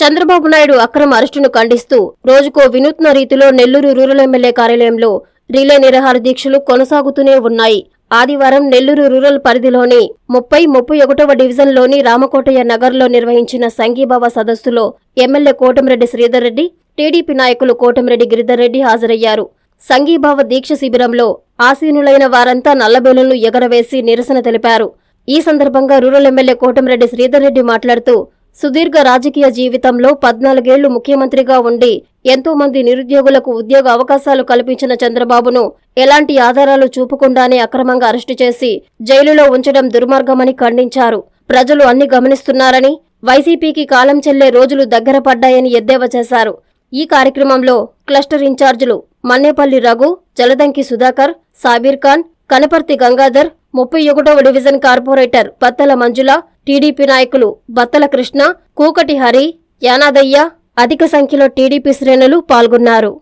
చంద్రబాబు నాయుడు అక్రమ అరెస్టును ఖండిస్తూ రోజుకో వినూత్న రీతిలో నెల్లూరు రూరల్ ఎమ్మెల్యే కార్యాలయంలో రిలే నిరాహార దీక్షలు కొనసాగుతూనే ఉన్నాయి ఆదివారం నెల్లూరు రూరల్ పరిధిలోని ముప్పై ముప్పై ఒకటవ డివిజన్లోని రామకోటయ్య నగర్లో నిర్వహించిన సంఘీభావ సదస్సులో ఎమ్మెల్యే కోటమిరెడ్డి శ్రీధర్ రెడ్డి టీడీపీ నాయకులు కోటమిరెడ్డి గిరిధర్ రెడ్డి హాజరయ్యారు సంఘీభావ దీక్ష శిబిరంలో ఆసీనులైన వారంతా నల్లబేలును ఎగరవేసి నిరసన తెలిపారు ఈ సందర్భంగా రూరల్ ఎమ్మెల్యే కోటమిరెడ్డి శ్రీధర్ రెడ్డి మాట్లాడుతూ సుదీర్ఘ రాజకీయ జీవితంలో పద్నాలుగేళ్లు ముఖ్యమంత్రిగా ఉండి ఎంతో మంది నిరుద్యోగులకు ఉద్యోగ అవకాశాలు కల్పించిన చంద్రబాబును ఎలాంటి ఆధారాలు చూపకుండానే అక్రమంగా అరెస్టు చేసి జైలులో ఉంచడం దుర్మార్గమని ఖండించారు ప్రజలు అన్ని గమనిస్తున్నారని వైసీపీకి కాలం చెల్లే రోజులు దగ్గర పడ్డాయని ఎద్దేవా చేశారు ఈ కార్యక్రమంలో క్లస్టర్ ఇన్ఛార్జీలు మన్నేపల్లి రఘు జలదంకి సుధాకర్ సాబీర్ ఖాన్ కనపర్తి గంగాధర్ ముప్పై ఒకటవ division corporator Battala Manjula TDP నాయకులు బత్తల కృష్ణ కూకటి హరి యానాదయ్య అధిక సంఖ్యలో టీడీపీ శ్రేణులు పాల్గొన్నారు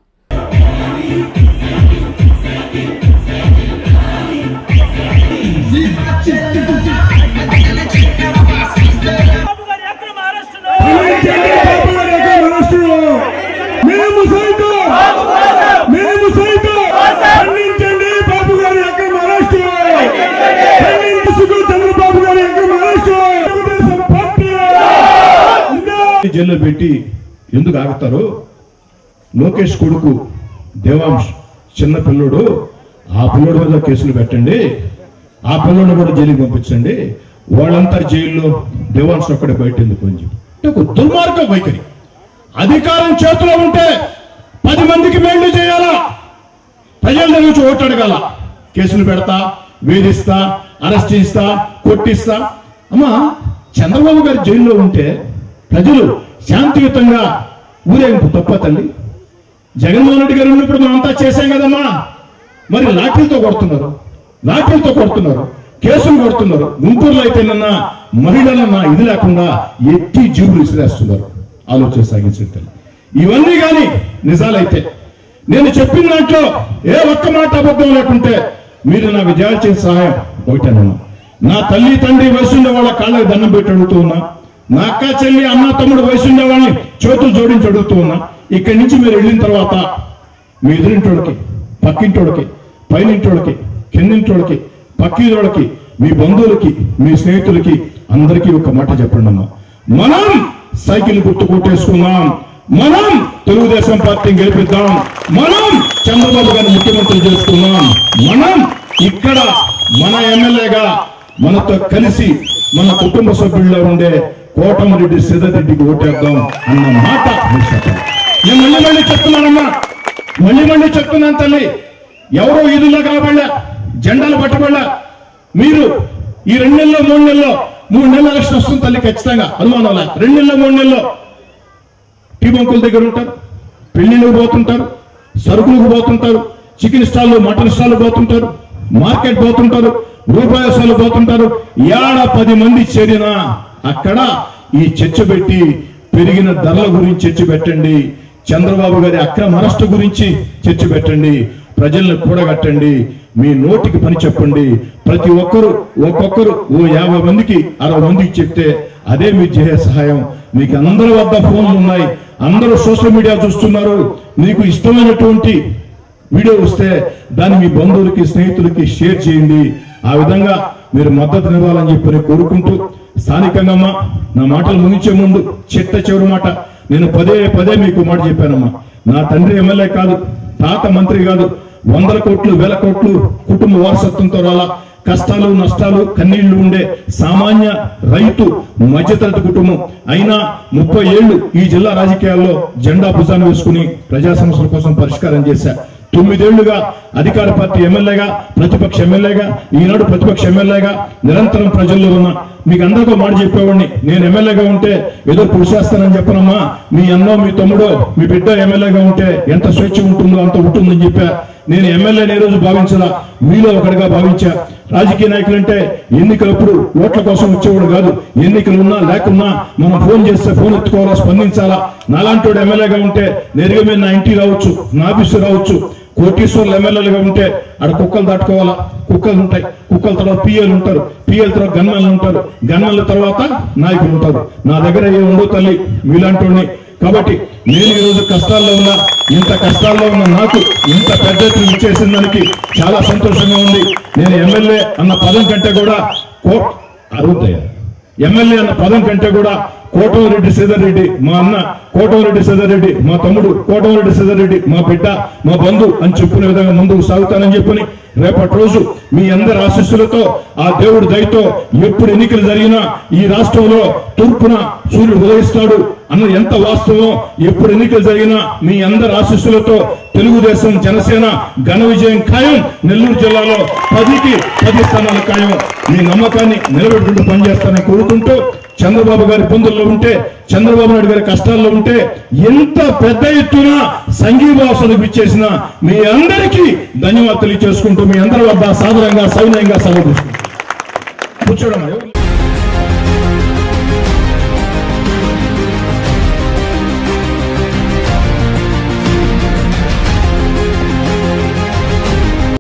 బాబు గారి అక్రమ అరెస్టును బాబు గారి యొక్క మనస్సులో మేము సైతం మేము సైతం ఖండించండి బాబు గారి యొక్క మనస్సు ఖండించుకు చంద్రబాబు గారి యొక్క మనస్సు తెలుగుదేశం పార్టీ ఇంకా జైల్లో పెట్టి ఎందుకు ఆగుతారు లోకేష్ కొడుకు దేవాంశ్ చిన్న పిల్లోడు ఆ పిల్లోడు మీద కేసులు పెట్టండి ఆ పిల్లోడిని కూడా జైలుకి పంపించండి వాళ్ళంతా జైల్లో దేవాంశ్ ఒక్కడే బయట ఎందుకు అని చెప్పి అంటే ఒక దుర్మార్గ వైఖరి అధికారం చేతిలో ఉంటే పది మందికి మేలు చేయాలా ప్రజల దగ్గర నుంచి ఓటు అడగాల కేసులు పెడతా వేధిస్తా అరెస్ట్ చేస్తా కొట్టిస్తా అమ్మా చంద్రబాబు గారు జైల్లో ఉంటే ప్రజలు శాంతియుతంగా ఊరేగింపు తప్ప తల్లి జగన్మోహన్ రెడ్డి గారు ఉన్నప్పుడు మనం అంతా చేశాం కదమ్మా మరి లాఠీలతో కొడుతున్నారు లాఠీలతో కొడుతున్నారు కేసులు కొడుతున్నారు గుంటూరులో అయితే నిన్న మహిళలన్న ఇది లేకుండా ఎత్తి జీవులు విసిరేస్తున్నారు ఆలోచన సాగించండి తల్లి ఇవన్నీ కానీ నిజాలైతే నేను చెప్పిన దాంట్లో ఏ ఒక్క మాట అబద్ధం లేకుంటే మీరు నాకు చేయాల్సిన సహాయం ఒకటేనమ్మా నా తల్లి తండ్రి వయసుండే వాళ్ళ కాళ్ళకి దండం పెట్టి అడుగుతూ ఉన్నా నా అక్క చెల్లి అన్న తమ్ముడు వయసుండే వాళ్ళని చేతులు జోడించి అడుగుతూ ఉన్నా ఇక్కడి నుంచి మీరు వెళ్ళిన తర్వాత మీ ఎదురింటోడికి పక్కింటోడికి పైనింటోడికి కిందింటోడికి పక్కింటోడికి మీ బంధువులకి మీ స్నేహితులకి అందరికీ ఒక మాట చెప్పండి అమ్మా మనం సైకిల్ గుర్తు కొట్టేసుకుందాం మనం తెలుగుదేశం పార్టీని గెలిపిద్దాం మనం చంద్రబాబు గారిని ముఖ్యమంత్రి చేసుకుందాం మనం ఇక్కడ మన ఎమ్మెల్యేగా మనతో కలిసి మన కుటుంబ సభ్యుల్లో ఉండే కోటమిరెడ్డి శ్రీధర్రెడ్డికి ఓటేద్దాం అన్న మాట మీరు చెప్పండి. నేను మళ్ళీ మళ్ళీ చెప్తున్నానమ్మా మళ్ళీ మళ్ళీ చెప్తున్నాను తల్లి ఎవరో ఈదుల్లో కలబడలే జెండాలు పట్టబడలే మీరు ఈ రెండు నెలల్లో మూడు నెలల్లో మూడు నెలల ఎలక్షన్ వస్తుంది తల్లి ఖచ్చితంగా అనుమానం లే. రెండు నెలల్లో మూడు నెలల్లో టీ బంకుల దగ్గర ఉంటారు పెళ్లిళ్ళకు పోతుంటారు సరుకులకు పోతుంటారు చికెన్ స్టాల్ మటన్ స్టాల్ పోతుంటారు మార్కెట్ పోతుంటారు రూపాయసాలు పోతుంటారు ఏడ పది మంది చేరినా అక్కడ ఈ చర్చ పెట్టి పెరిగిన ధరల గురించి చర్చ పెట్టండి చంద్రబాబు గారి అక్రమ అరెస్టు గురించి చర్చ పెట్టండి ప్రజల్ని కూడగట్టండి మీ నోటికి పని చెప్పండి ప్రతి ఒక్కరు ఒక్కొక్కరు ఓ యాభై మందికి అరవై మందికి చెప్తే అదే మీరు చేసే సహాయం మీకు అందరి వద్ద ఫోన్లు ఉన్నాయి అందరూ సోషల్ మీడియా చూస్తున్నారు మీకు ఇష్టమైనటువంటి వీడియో వస్తే దాన్ని మీ బంధువులకి స్నేహితులకి షేర్ చేయండి ఆ విధంగా మీరు మద్దతునివ్వాలని చెప్పి నేను కోరుకుంటూ స్థానికంగా అమ్మా నా మాటలు ముగించే ముందు చిట్ట చివరి మాట నేను పదే పదే మీకు మాట చెప్పానమ్మా నా తండ్రి ఎమ్మెల్యే కాదు తాత మంత్రి కాదు వందల కోట్లు వేల కోట్లు కుటుంబ వారసత్వంతో రాలా కష్టాలు నష్టాలు కన్నీళ్లు ఉండే సామాన్య రైతు మధ్యతరగతి కుటుంబం అయినా ముప్పై ఏళ్లు ఈ జిల్లా రాజకీయాల్లో జెండా భుజాన్ని వేసుకుని ప్రజా సమస్యల కోసం పరిష్కారం చేశా తొమ్మిదేళ్లుగా అధికార పార్టీ ఎమ్మెల్యేగా ప్రతిపక్ష ఎమ్మెల్యేగా ఈనాడు ప్రతిపక్ష ఎమ్మెల్యేగా నిరంతరం ప్రజల్లో ఉన్నా మీకు అందరికీ మాట చెప్పేవాడిని నేను ఎమ్మెల్యేగా ఉంటే ఏదో పురుషేస్తానని చెప్పనమ్మా మీ అన్నో మీ తమ్ముడో మీ బిడ్డ ఎమ్మెల్యేగా ఉంటే ఎంత స్వేచ్ఛ ఉంటుందో అంత ఉంటుందని చెప్పా నేను ఎమ్మెల్యేని ఏ రోజు భావించలా మీలో ఒకటిగా భావించా రాజకీయ నాయకులంటే ఎన్నికలప్పుడు ఓట్ల కోసం వచ్చేవాడు కాదు ఎన్నికలు ఉన్నా లేకున్నా మనం ఫోన్ చేస్తే ఫోన్ ఎత్తుకోవాలా స్పందించాలా నాలాంటి వాడు ఎమ్మెల్యేగా ఉంటే నేరుగా మీరు నా ఇంటికి రావచ్చు నా ఆఫీసు రావచ్చు కోటీశ్వర్లు ఎమ్మెల్యేలుగా ఉంటే ఆడ కుక్కలు దాటుకోవాలా కుక్కలు ఉంటాయి కుక్కల తర్వాత పిఎలు ఉంటారు పిఎల తర్వాత గన్మెన్లు ఉంటారు గన్మెన్ల తర్వాత నాయకులు ఉంటారు నా దగ్గర ఏ ఉండవు తల్లి మీలాంటి కాబట్టి నేను ఈ రోజు కష్టాల్లో ఉన్నా ఇంత కష్టాల్లో ఉన్న నాకు ఇంత పెద్ద ఎత్తున ఇచ్చేసిన దానికి చాలా సంతోషంగా ఉంది నేను ఎమ్మెల్యే అన్న పదం కంటే కూడా కో అరుగుతాయి ఎమ్మెల్యే అన్న పదం కంటే కూడా కోటమిరెడ్డి శ్రీధర్ రెడ్డి మా అన్న కోటమిరెడ్డి శ్రీధర్ రెడ్డి మా తమ్ముడు కోటమిరెడ్డి శ్రీధర్ రెడ్డి మా బిడ్డ మా బంధు అని చెప్పుకునే విధంగా ముందుకు సాగుతానని చెప్పని రేపటి రోజు మీ అందరి ఆశీస్సులతో ఆ దేవుడి దయతో ఎప్పుడు ఎన్నికలు జరిగినా ఈ రాష్ట్రంలో తూర్పున సూర్యుడు ఉదయిస్తాడు అన్న ఎంత వాస్తవం ఎప్పుడు ఎన్నికలు జరిగినా మీ అందరి ఆశీస్సులతో తెలుగుదేశం జనసేన ఘన విజయం ఖాయం నెల్లూరు జిల్లాలో పదికి పది స్థానాలు ఖాయం మీ నమ్మకాన్ని నిలబెట్టుకుంటూ పనిచేస్తానని కోరుకుంటూ చంద్రబాబు గారి ఇబ్బందుల్లో ఉంటే చంద్రబాబు నాయుడు గారి కష్టాల్లో ఉంటే ఎంత పెద్ద ఎత్తున సంఘీభావసలకు ఇచ్చేసిన మీ అందరికీ ధన్యవాదాలు తెలియజేసుకుంటూ మీ అందరి వద్ద సాదరంగా సౌన్యంగా సెలవు తీసుకుంటాం. కూర్చోడమ్మా ఎవరు